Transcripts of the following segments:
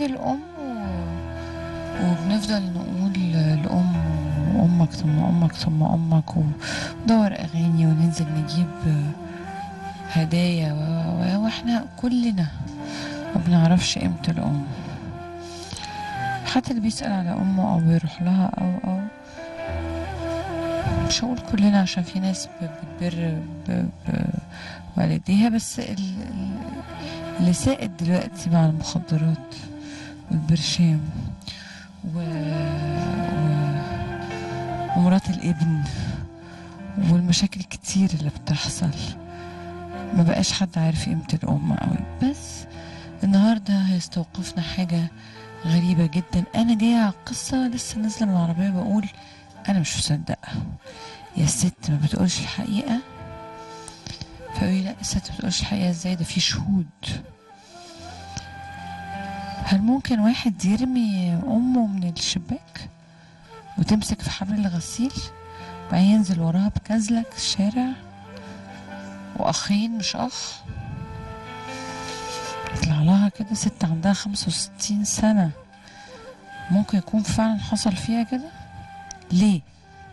الام و... وبنفضل نقول الام وامك ثم امك ثم امك وندور اغاني وننزل نجيب هدايا و... و... واحنا كلنا ما بنعرفش قيمة الام حتى اللي بيسأل على امه او بيروح لها او او مش هقول كلنا عشان في ناس ب- بتبر ب- بوالديها بس ال- ال- اللي سائد دلوقتي مع المخدرات والبرشام و... و... ومرات الابن والمشاكل الكتير اللي بتحصل ما بقاش حد عارف قيمة الأم قوي بس النهاردة هيستوقفنا حاجة غريبة جدا أنا جاية على قصة لسه نازلة من العربية بقول أنا مش مصدقة يا ست ما بتقولش الحقيقة فقولي لا الست ما بتقولش الحقيقة ازاي ده في شهود هل ممكن واحد يرمي أمه من الشباك وتمسك في حبل الغسيل وبعدين ينزل وراها بكازلك الشارع وأخين مش أخ يطلع لها كده ست عندها خمسة وستين سنة ممكن يكون فعلا حصل فيها كده ليه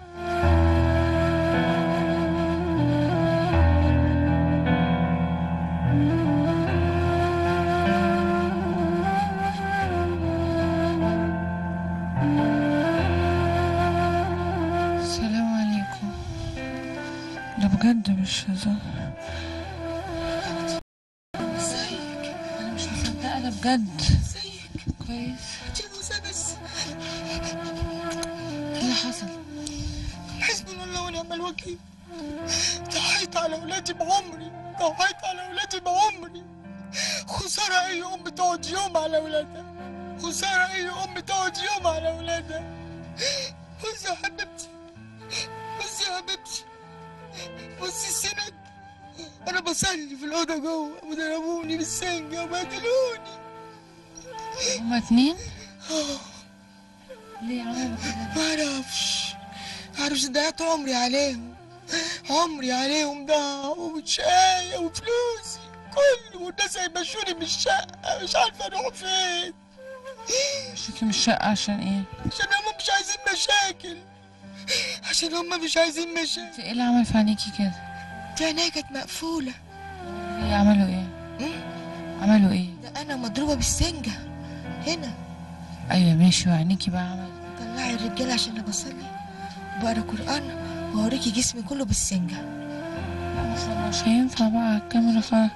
السلام عليكم ده بجد مش هزار ازيك انا مش مصدقه ده بجد ازيك كويس بس ايه اللي حصل حسبنا الله ونعم الوكيل ضحيت على اولادي بعمري ضحيت على اولادي بعمري خسارة أي أم تقعد يوم على أولادها خسارة أي أم تقعد يوم على أولادها بصي يا حبيبتي بصي يا حبيبتي بصي السند أنا بصلي في الأوضة جوه وضربوني بالسنجة وبهدلوني هما اتنين ليه عملوا كده معرفش معرفش ضيعت عمري عليهم عمري عليهم ضاع وشقاية وفلوسي كله والناس هيمشوني من الشقة مش عارفة أروح فين مشيتي من الشقه عشان ايه عشان هما مش عايزين مشاكل عشان هما مش عايزين مشاكل انت ايه اللي عمل في عينيكي كده دي عينيا كانت مقفولة ليه عملوا ايه مم. عملوا ايه ده أنا مضروبة بالسنجة هنا ايوه ماشي وعينيكي بقى عمل طلعي الرجالة عشان أنا بصلي بقرا قرآن وأوريكي جسمي كله بالسنجة مش هينفع بقى على الكاميرا خلاص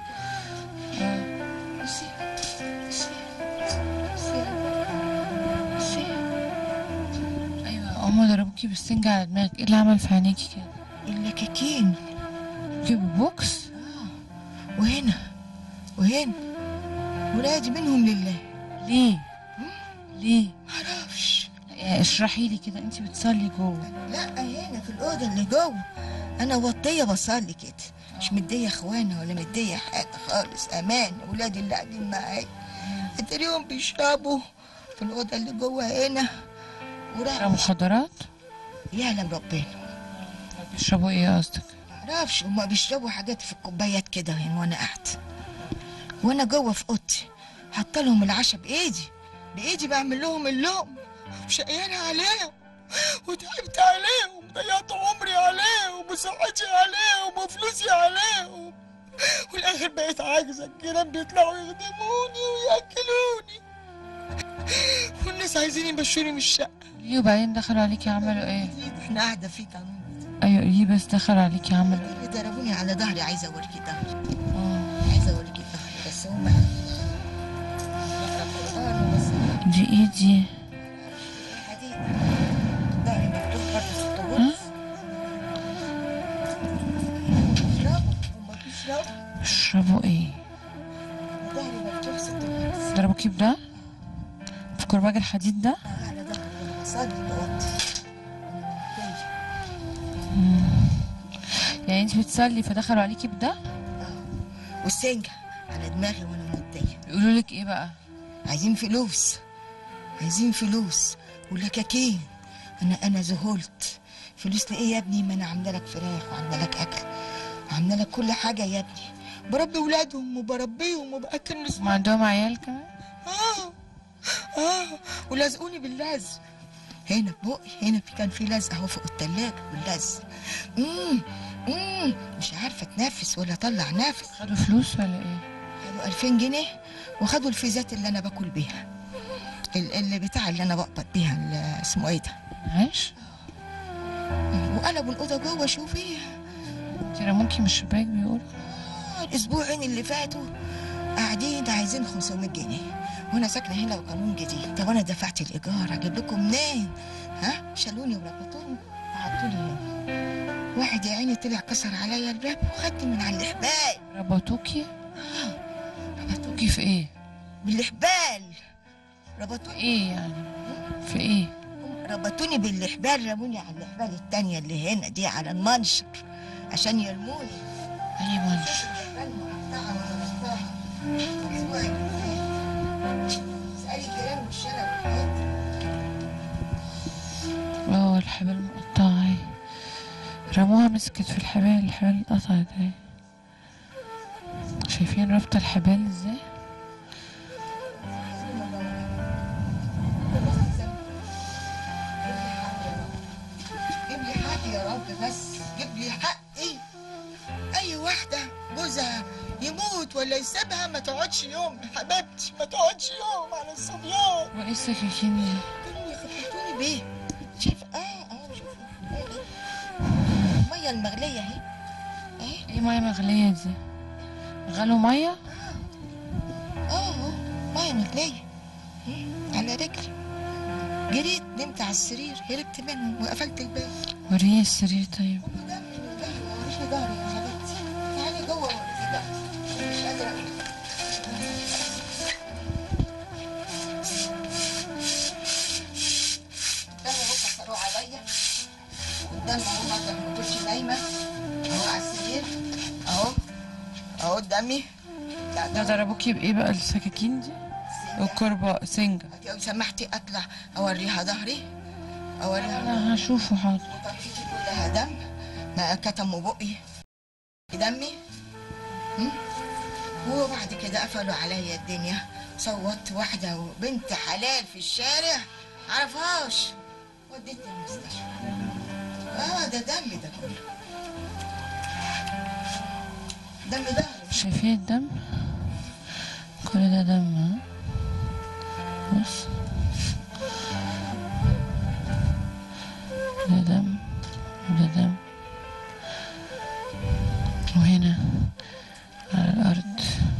بصي بصي بصي بصي ايوه هما ضربوكي بالسنجة على دماغك ايه اللي عمل في عينيكي كده اللكاكين جيبوا بوكس وهنا وهنا ولادي منهم لله ليه ليه معرفش يعني اشرحي لي كده انت بتصلي جوه لا هنا في الأوضة اللي جوه أنا وطية بصلي كده مش مدية إخوانة ولا مدية حاجة خالص أمان ولادي اللي قاعدين معايا أتاريهم بيشربوا في الأوضة اللي جوه هنا بيشربوا وراح مخدرات يعلم ربنا بيشربوا ايه قصدك معرفش هما بيشربوا حاجات في الكوبايات كده هنا وأنا قاعدة وأنا جوه في أوضتي حاطة لهم العشاء بإيدي بإيدي بعمل لهم اللقم وشقيانة عليهم وتعبت عليهم ضيعت عمري عليهم وصحتي عليهم وفلوسي عليهم والاخر بقيت عاجزه الجيران بيطلعوا يخدموني وياكلوني والناس عايزين يمشوني من الشقه ليه وبعدين دخلوا عليكي عملوا ايه احنا قاعده في قانون ايوه ليه بس دخلوا عليكي عملوا ايه اللي ضربوني على ظهري عايزه اوريكي ظهري آه. عايزه اوريكي ظهري بس هم دي ايه دي حديد ظهري مفتوح برضه في الطابور بيشربوا هم بيشربوا بيشربوا ايه ظهري مفتوح ست الخمس ضربوكي بده في كرباج الحديد ده على ظهري وانا بصلي بوطي يعني انت بتصلي فدخلوا عليكي بده والسنجة على دماغي وانا مودية يقولوا لك ايه بقى عايزين فلوس عايزين فلوس ولكاكين انا انا ذهلت فلوس لايه يا ابني ما انا عامله لك فراخ وعامله لك اكل وعامله لك كل حاجه يا ابني بربي ولادهم وبربيهم وباكل ما نسوان عندهم عيال كمان اه اه ولزقوني باللزق هنا في بقي هنا في كان في لزق اهو فوق التلاجة واللزق امم امم مش عارفه اتنفس ولا اطلع نفس خدوا فلوس ولا ايه خدوا 2000 جنيه وخدوا الفيزات اللي انا باكل بيها ال- اللي بتاع اللي انا بقبض بيها اللي اسمه ايه ده عايش وقلبوا الاوضه جوه شوفي انت رموكي من الشباك بيقولوا آه، الاسبوعين اللي فاتوا قاعدين عايزين 500 جنيه وانا ساكنه هنا وقانون جديد طب انا دفعت الايجار اجيب لكم منين ها شالوني وربطوني وحطوني هنا واحد يا عيني طلع كسر عليا الباب وخدني من على الحبال ربطوكي ربطوكي في ايه بالحبال في ربطوني ايه يعني في ايه ربطوني بالحبال رموني على الحبال التانية اللي هنا دي على المنشر عشان يرموني اي منش الحبال مقطعة ولا مقطعة أسبوع جديد. اسألي الجيران والشارع والحياة اه الحبال مقطعة اهي رموها مسكت في الحبال الحبال اتقطعت اهي شايفين ربط الحبال ازاي جيب لي حقي يا رب بس جيب لي حقي اي واحده جوزها يموت ولا يسيبها ما تقعدش يوم يا حبيبتي ما تقعدش يوم على الصبيان وايه السكاكين دي كانوا يخبطوني بيه شايف اه اه شوفوا الميه المغليه اهي اهي ايه مية مغلية دي غلوا مية اه اهو ميه مغليه مم، على رجلي جريت نمت على السرير هربت منهم وقفلت الباب وريني السرير طيب وريني ظهري يا حبيبتي تعالي جوه وريني ظهري مش قادرة أقول. قدام اهو كسروا عليا قدام اهو برضه ما كنتش نايمة اهو على السرير اهو اهو قدامي لا ده ضربوكي بايه بقى السكاكين دي الكربة سنجة لو سمحتي اطلع اوريها ظهري اوريها انا هشوفه حاضر طريقتي كلها دم ما كتموا بقي دمي هم؟ وبعد كده قفلوا عليا الدنيا صوت واحدة وبنت حلال في الشارع عرفهاش وديتني المستشفى اه ده دم ده كله دم ده شايفين الدم كل ده دم ها بص ده دم وده دم وهنا على الأرض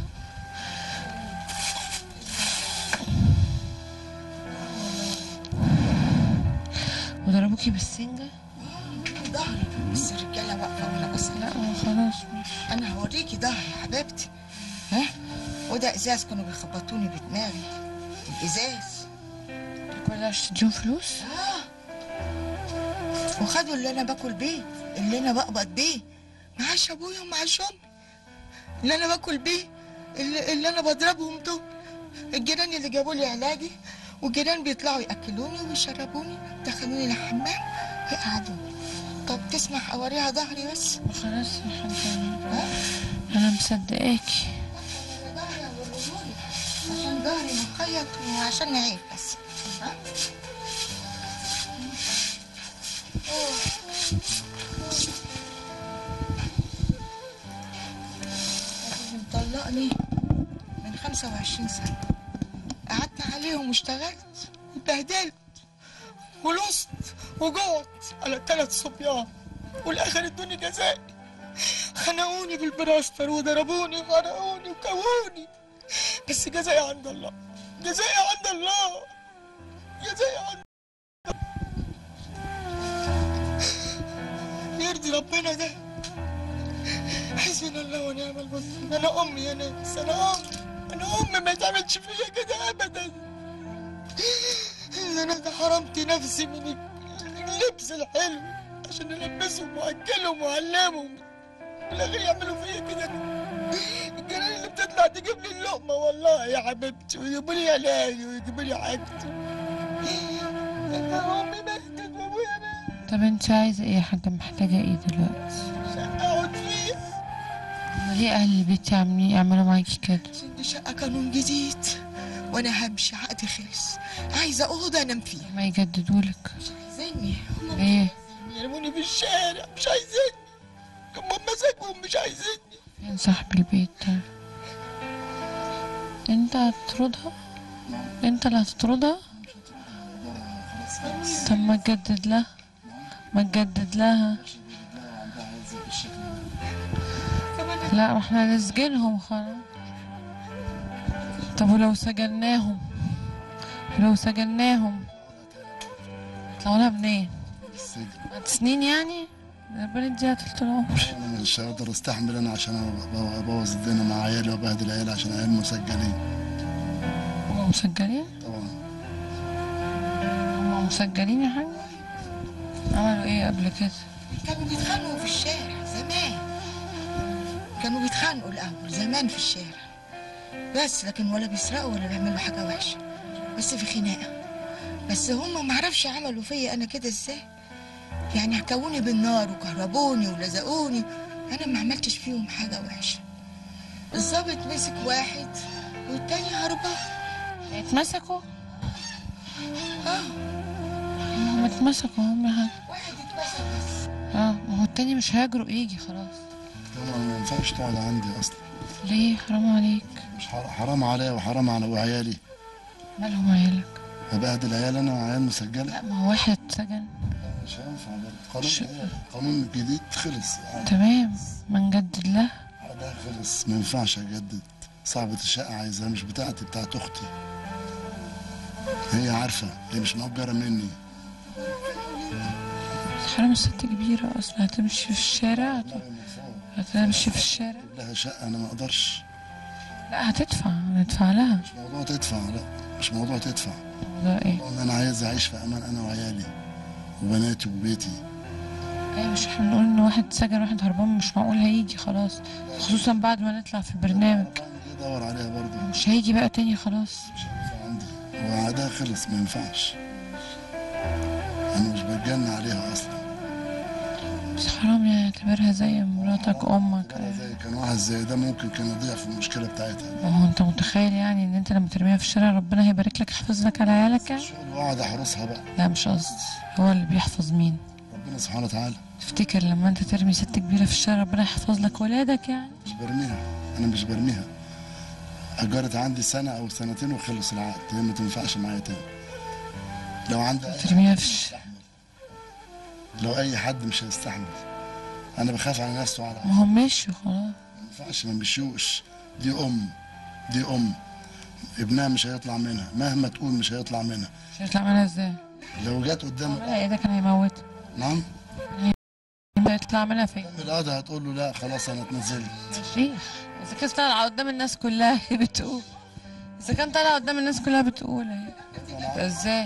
وضربوكي بالسنجة؟ ظهري بس الرجالة واقفة وانا بس لا ما خلاص ماشي انا هوريكي ظهري يا حبيبتي ها وده ازاز كانوا بيخبطوني بدماغي الازاز كل ده عشان تديهم فلوس؟ آه. وخدوا اللي انا باكل بيه اللي انا بقبض بيه معاش ابويا ومعاش امي اللي انا باكل بيه اللي, اللي انا بضربهم دول الجيران اللي جابوا لي علاجي والجيران بيطلعوا ياكلوني ويشربوني دخلوني الحمام يقعدوني طب تسمح اوريها ظهري بس خلاص يا حاجة ها أنا مصدقاكي ظهري هوريهولي عشان ظهري مخيط وعشان عيب بس ها أوه. أبوي مطلقني من 25 سنة قعدت عليهم واشتغلت واتبهدلت ولصت وجعت على ثلاث صبيان والآخر ادوني جزائي خنقوني بالبلاستر وضربوني وغرقوني وكووني بس جزائي عند الله جزائي عند الله جزائي عند يرضي ربنا ده حسبنا الله ونعم الوكيل انا امي يا ناس انا ام انا ام ما تعملش فيا كده ابدا إلا انا ده حرمت نفسي من اللبس الحلو عشان البسهم واكلهم واعلمهم بالاخر يعملوا فيا كده الجيران اللي بتطلع تجيب لي اللقمه والله يا حبيبتي ويجيبوا لي علاجي ويجيبوا لي حاجتي انا امي ماتت وابويا مات طب انت عايزة ايه يا حاجة محتاجة ايه دلوقتي؟ شقه اقعد فيها ليه أهل البيت عاملين يعملوا معاكي كده؟ عشان دي شقه قانون جديد وانا همشي عقدي خلص عايزه اوضه انام فيها ما يجددولك عايزيني هم ليه يرموني في الشارع مش عايزيني هم مسكهم مش عايزيني فين صاحب البيت ده انت هتطردها انت اللي هتطردها طب ما تجدد لها ما تجدد لها لا ما احنا نسجنهم خلاص طب ولو سجناهم ولو سجناهم يطلعوا لها منين السجن بعد سنين يعني ربنا يديها طول العمر انا مش هقدر استحمل انا عشان أب- ابوظ الدنيا مع عيالي وابهدل عيالي عشان عيال مسجلين هم مسجلين طبعا هم مسجلين يا حاج عملوا ايه قبل كده كانوا بيتخانقوا في الشارع زمان كانوا بيتخانقوا الاول زمان في الشارع بس لكن ولا بيسرقوا ولا بيعملوا حاجه وحشه بس في خناقه بس هم ما عرفش عملوا فيا انا كده ازاي يعني حكوني بالنار وكهربوني ولزقوني انا ما عملتش فيهم حاجه وحشه الظابط مسك واحد والتاني هربان اتمسكوا اه هم اتمسكوا هم حاجة واحد اتمسك بس اه ما هو التاني مش هيجرؤ يجي خلاص طبعا ما ينفعش تقعد عندي اصلا ليه حرام عليك مش حر- حرام عليا وحرام على وعيالي مالهم عيالك ابهدل عيال انا وعيال مسجله لا ما هو واحد اتسجن مش هينفع برضه ش- قانون قانون جديد خلص يعني تمام ما نجدد له ده خلص ما ينفعش اجدد صاحبة الشقة عايزاها مش بتاعتي بتاعت اختي هي عارفة هي مش مأجرة مني حرام الست كبيرة اصلا هتمشي في الشارع هت- هتمشي في الشارع لها شقة انا ما اقدرش لا هتدفع هندفع لها مش موضوع تدفع لا مش موضوع تدفع ده ايه موضوع ان انا عايز اعيش في امان انا وعيالي وبناتي وبيتي ايوه مش احنا بنقول ان واحد سجن واحد هربان مش معقول هيجي خلاص خصوصا بعد ما نطلع في البرنامج ادور عليها برضه مش هيجي بقى تاني خلاص مش هينفع عندي هو عادها خلص ما ينفعش انا مش بتجنى عليها اصلا بس حرام يعني اعتبرها زي مراتك امك أنا زي كان واحد زي ده ممكن كان يضيع في المشكله بتاعتها ما هو انت متخيل يعني ان انت لما ترميها في الشارع ربنا هيبارك لك يحفظ لك على عيالك يعني شغل واقعد احرسها بقى لا مش قصدي هو اللي بيحفظ مين ربنا سبحانه وتعالى تفتكر لما انت ترمي ست كبيرة في الشارع ربنا يحفظ لك ولادك يعني مش برميها انا مش برميها اجرت عندي سنه او سنتين وخلص العقد هي ما تنفعش معايا تاني لو عندي أي ترميها حد في مش الش- هيستحمل. لو اي حد مش هيستحمل انا بخاف على نفسي وعلى ما هم مشوا خلاص ما ينفعش ما مشيوش دي ام دي ام ابنها مش هيطلع منها مهما تقول مش هيطلع منها مش هيطلع منها ازاي لو جت قدام ولا ايه ده كان هيموت نعم يطلع منها فين القاضي هتقول له لا خلاص انا اتنزلت يا شيخ اذا كانت طالعه قدام الناس كلها هي بتقول اذا كان طالعه قدام الناس كلها بتقول اهي ده ازاي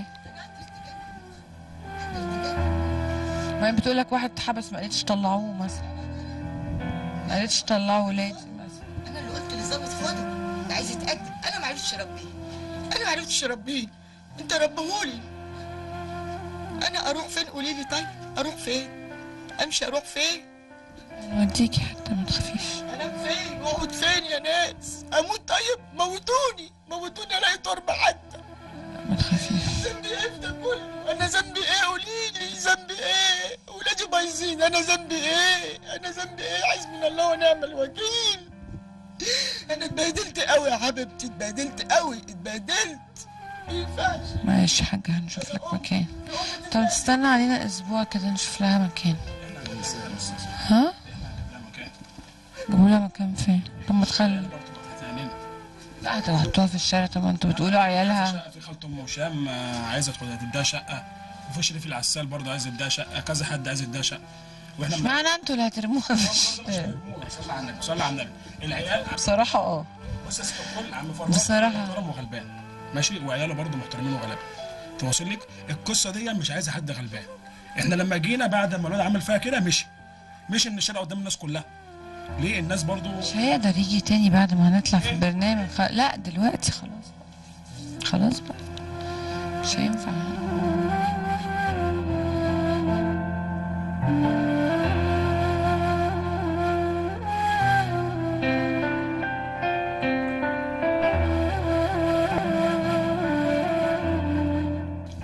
ما هي بتقول لك واحد اتحبس ما قالتش طلعوه مثلا ما قالتش طلعوا ولادي مثلا انا اللي قلت للظابط خده ده عايز يتقدم انا ما عرفتش اربيه انا ما عرفتش اربيه انت ربهولي انا اروح فين قولي لي طيب اروح فين امشي اروح فين نوديكي حتى ما تخافيش انام فين واقعد فين يا ناس اموت طيب موتوني موتوني الاقي تربه حتى ما تخافيش ذنبي ايه في ده كله انا ذنبي ايه قولي لي ذنبي ايه ولادي بايظين انا ذنبي ايه انا ذنبي ايه حسبنا الله ونعم الوكيل انا اتبهدلت قوي يا حبيبتي اتبهدلت قوي اتبهدلت ما ينفعش معلش يا حاجة هنشوف لك مكان طب تستنى علينا اسبوع كده نشوف لها مكان ها جيبوا لها مكان فين طب ما تخلي لا هتحطوها في الشارع طب ما انتوا بتقولوا عيالها شقه في خالته ام هشام آه، عايزه تاخدها تديها شقه وفي شريف العسال برضه عايز يديها شقه كذا حد عايز يديها شقه واحنا مش من- معنى انتوا اللي هترموها في الشارع صلى على النبي صلى على النبي العيال بصراحة اه بص يا ست الكل عم فراج بصراحة. محترم وغلبان ماشي وعياله برضه محترمين وغلابه تواصل لك القصه دي مش عايزه حد غلبان احنا لما جينا بعد ما الواد عمل فيها كده مشي مشي من الشارع قدام الناس كلها ليه الناس برضه مش هيقدر يجي تاني بعد ما هنطلع في البرنامج خ... لا دلوقتي خلاص خلاص بقى مش هينفع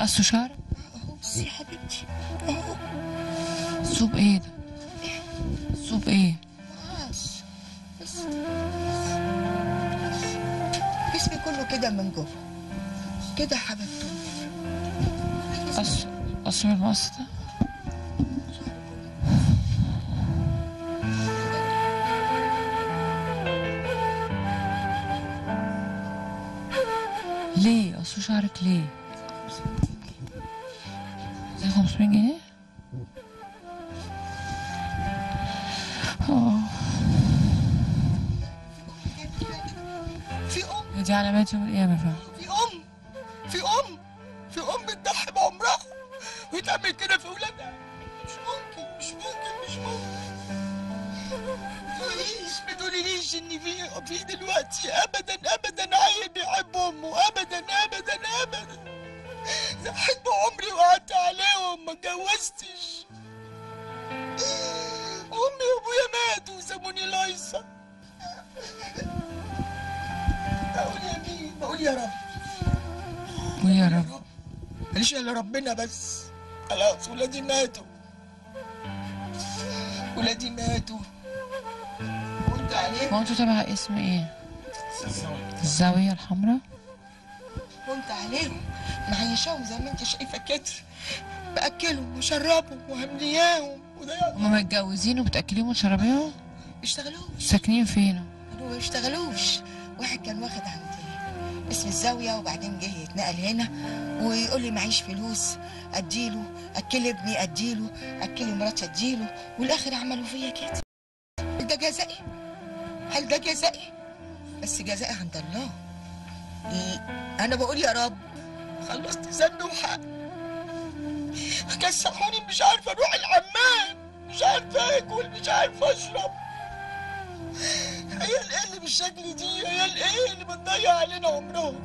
قصوا شعرك اهو بصي يا حبيبتي اهو صوب ايه ده صوب ايه بس بس بس. جسمي كله كده من جوه كده يا حبيبتي قص قصوا المقص ده ليه قصوا شعرك ليه زي 500 جنيه اه في ام دي علامات يوم القيامة فعلا في ام في ام في ام بتضحي بعمرها وتعمل كده في اولادها مش ممكن مش ممكن مش ممكن تقوليش ما تقوليليش ان في في دلوقتي ابدا ابدا عيل بيحب امه ابدا ابدا ابدا ضحيت بعمري وقعدت عليهم ما اتجوزتش امي وابويا ماتوا وسابوني لايصه اقول يا مين بقول يا رب ويا رب ماليش الا ربنا بس خلاص ولادي ماتوا ولادي ماتوا وانت عليهم هو انتوا تبع اسم ايه؟ الزاوية. الزاوية الحمراء؟ وانت عليهم معيشاهم زي ما انت شايفه كده باكلهم وشربهم وهمنياهم وده هما متجوزين وبتأكليهم وتشربيهم؟ بيشتغلوش ساكنين فين؟ قالوا ما بيشتغلوش واحد كان واخد عندي اسم الزاوية وبعدين جه يتنقل هنا ويقول لي معيش فلوس اديله اكل ابني اديله اكل مراتي اديله والاخر عملوا فيا كده هل ده جزائي؟ هل ده جزائي؟ بس جزائي عند الله ل- انا بقول يا رب خلصت ذنبي وحق كسحوني مش عارفه اروح الحمام مش عارفه اكل مش عارفه اشرب عيال ايه اللي بالشكل دي عيال ايه اللي بتضيع علينا عمرهم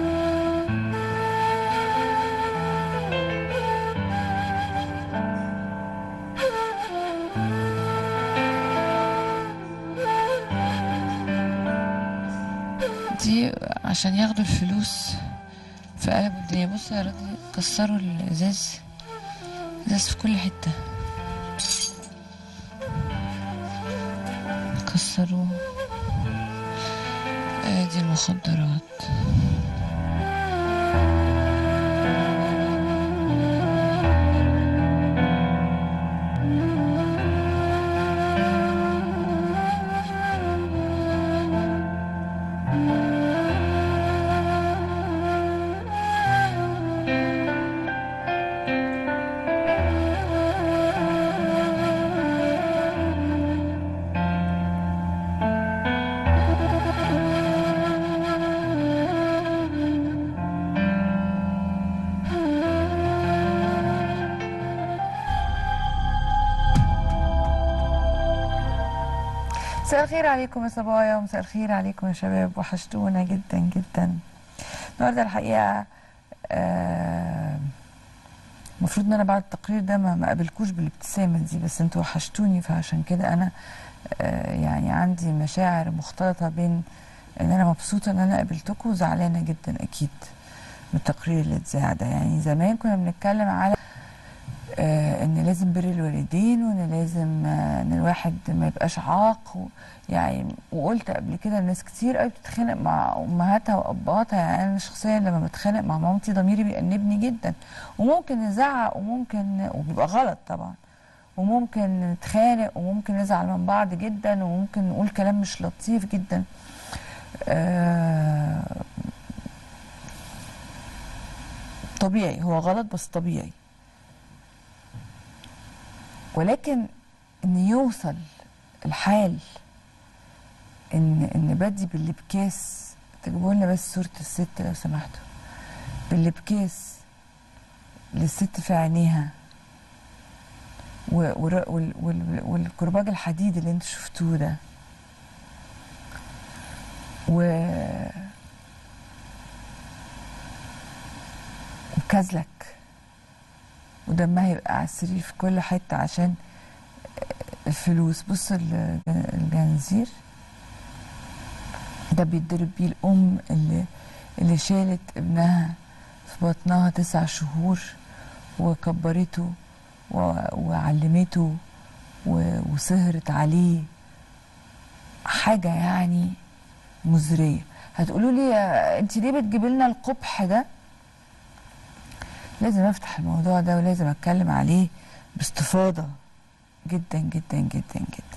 دي عشان ياخدوا الفلوس في قلب الدنيا بص يا راجل كسروا الازاز ازاز في كل حتة كسروه ادي المخدرات مساء الخير عليكم يا صبايا ومساء الخير عليكم يا شباب وحشتونا جدا جدا النهارده الحقيقه آه، المفروض ان انا بعد التقرير ده ما ما قابلكوش بالابتسامه دي بس انتوا وحشتوني فعشان كده انا آه، يعني عندي مشاعر مختلطه بين ان انا مبسوطه ان انا قابلتكم وزعلانه جدا اكيد من التقرير اللي اتذاع ده يعني زمان كنا بنتكلم على آه، ان لازم بر الوالدين وان لازم آه، ان الواحد ما يبقاش عاق و يعني وقلت قبل كده الناس كتير قوي بتتخانق مع امهاتها وابهاتها يعني انا شخصيا لما بتخانق مع مامتي ضميري بيأنبني جدا وممكن نزعق وممكن وبيبقى غلط طبعا وممكن نتخانق وممكن نزعل من بعض جدا وممكن نقول كلام مش لطيف جدا آه طبيعي هو غلط بس طبيعي ولكن ان يوصل الحال ان ان بدي بالابكاس تجيبوا لنا بس صوره الست لو سمحتوا بالابكاس للست في عينيها و- ور- وال- وال- والكرباج الحديد اللي انتوا شفتوه ده و وكازلك ودمها يبقى على السرير في كل حتة عشان الفلوس بص ال- الجنزير ده بيتضرب بيه الأم اللي اللي شالت ابنها في بطنها تسع شهور وكبرته و- وعلمته و- وسهرت عليه حاجة يعني مزرية هتقولوا لي يا- انت ليه بتجيب لنا القبح ده لازم افتح الموضوع ده ولازم اتكلم عليه باستفاضة جدا جدا جدا جدا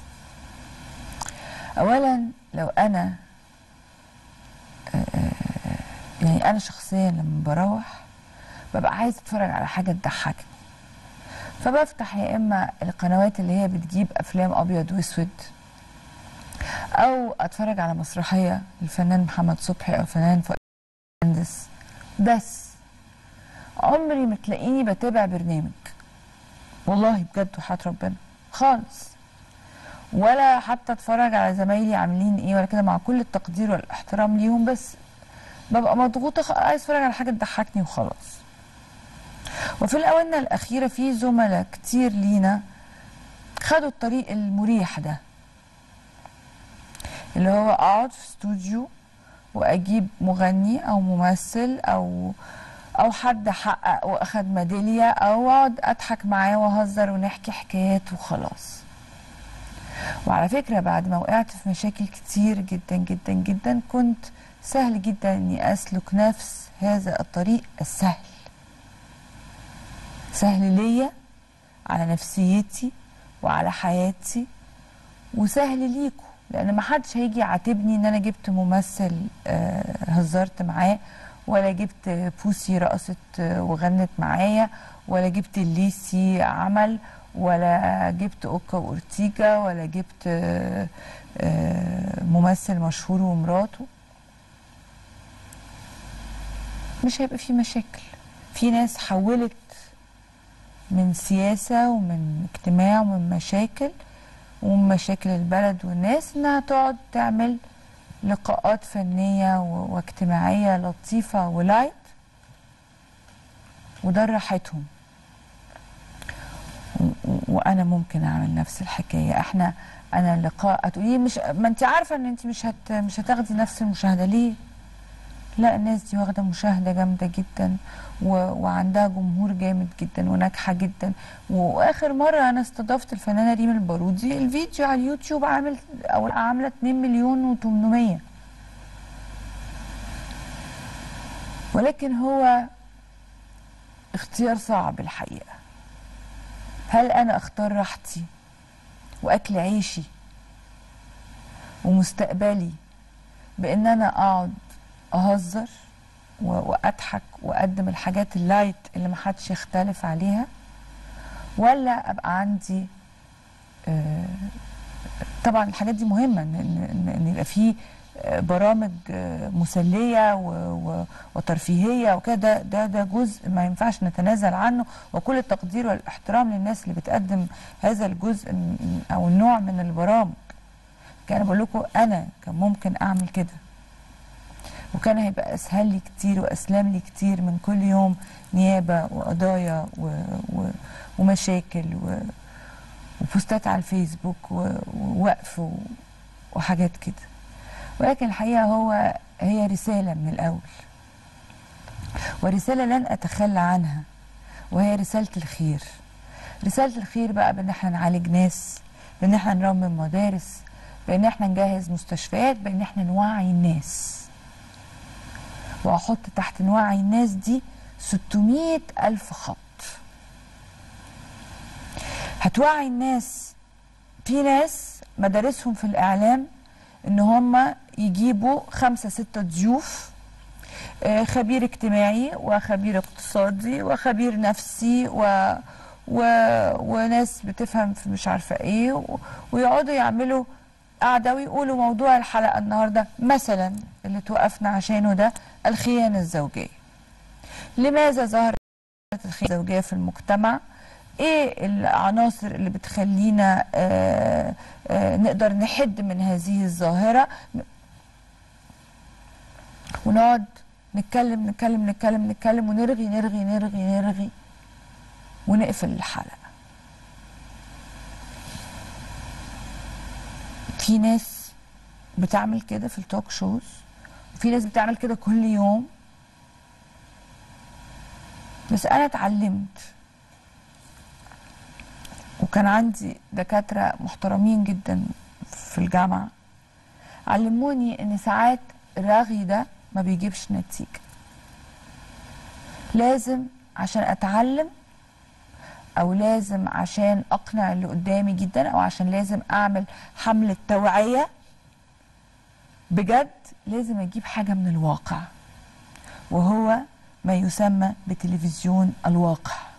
اولا لو انا آه، آه، يعني انا شخصيا لما بروح ببقى عايز اتفرج على حاجه تضحكني فبفتح يا اما القنوات اللي هي بتجيب افلام ابيض واسود او اتفرج على مسرحيه للفنان محمد صبحي او فنان فؤاد مهندس بس عمري ما تلاقيني بتابع برنامج والله بجد وحياة ربنا خالص ولا حتى اتفرج على زمايلي عاملين ايه ولا كده مع كل التقدير والاحترام ليهم بس ببقى مضغوطه خ- عايز اتفرج على حاجه تضحكني وخلاص وفي الاونه الاخيره في زملاء كتير لينا خدوا الطريق المريح ده اللي هو اقعد في استوديو واجيب مغني او ممثل او او حد حقق واخد ميداليه او اقعد اضحك معاه واهزر ونحكي حكايات وخلاص وعلى فكرة بعد ما وقعت في مشاكل كتير جدا جدا جدا كنت سهل جدا اني اسلك نفس هذا الطريق السهل سهل ليا على نفسيتي وعلى حياتي وسهل ليكم لان ما حدش هيجي يعاتبني ان انا جبت ممثل آه، هزرت معاه ولا جبت بوسي رقصت آه، وغنت معايا ولا جبت الليسي عمل ولا جبت اوكا واورتيجا ولا جبت آه، آه، ممثل مشهور ومراته مش هيبقى في مشاكل في ناس حولت من سياسة ومن اجتماع ومن مشاكل ومن مشاكل البلد والناس انها تقعد تعمل لقاءات فنية و- واجتماعية لطيفة ولايت وده راحتهم و- و- وانا ممكن اعمل نفس الحكايه احنا انا اللقاء هتقولي مش ما انت عارفه ان انت مش هت مش هتاخدي نفس المشاهده ليه لا الناس دي واخده مشاهده جامده جدا و... وعندها جمهور جامد جدا وناجحه جدا واخر مره انا استضفت الفنانه ريم البارودي الفيديو على اليوتيوب عامل او عامله 2 مليون و800 ولكن هو اختيار صعب الحقيقه هل انا اختار راحتي واكل عيشي ومستقبلي بان انا اقعد اهزر و- واضحك واقدم الحاجات اللايت اللي محدش يختلف عليها ولا ابقى عندي آه، طبعا الحاجات دي مهمه ان ان إن يبقى في آه، برامج آه، مسليه و- و- وترفيهيه وكده ده ده ده جزء ما ينفعش نتنازل عنه وكل التقدير والاحترام للناس اللي بتقدم هذا الجزء من- او النوع من البرامج كان بقول لكم انا كان ممكن اعمل كده وكان هيبقى اسهل لي كتير واسلم لي كتير من كل يوم نيابه وقضايا و... و... ومشاكل و... وبوستات على الفيسبوك و... ووقف و... وحاجات كده ولكن الحقيقه هو هي رساله من الاول ورساله لن اتخلى عنها وهي رساله الخير رساله الخير بقى بان احنا نعالج ناس بان احنا نرمم مدارس بان احنا نجهز مستشفيات بان احنا نوعي الناس واحط تحت نوعي الناس دي 600 ألف خط هتوعي الناس في ناس مدارسهم في الإعلام إن هم يجيبوا خمسة ستة ضيوف آه، خبير اجتماعي وخبير اقتصادي وخبير نفسي و... و... وناس بتفهم في مش عارفة ايه و... ويقعدوا يعملوا قاعدة ويقولوا موضوع الحلقة النهاردة مثلا اللي توقفنا عشانه ده الخيانة الزوجية لماذا ظهرت الخيانة الزوجية في المجتمع ايه العناصر اللي بتخلينا آه آه نقدر نحد من هذه الظاهرة ونقعد نتكلم نتكلم نتكلم نتكلم ونرغي نرغي نرغي نرغي ونقفل الحلقة في ناس بتعمل كده في التوك شوز وفي ناس بتعمل كده كل يوم بس انا اتعلمت وكان عندي دكاترة محترمين جدا في الجامعة علموني ان ساعات الرغي ده ما بيجيبش نتيجة لازم عشان اتعلم او لازم عشان اقنع اللي قدامي جدا او عشان لازم اعمل حملة توعية بجد لازم اجيب حاجة من الواقع وهو ما يسمى بتلفزيون الواقع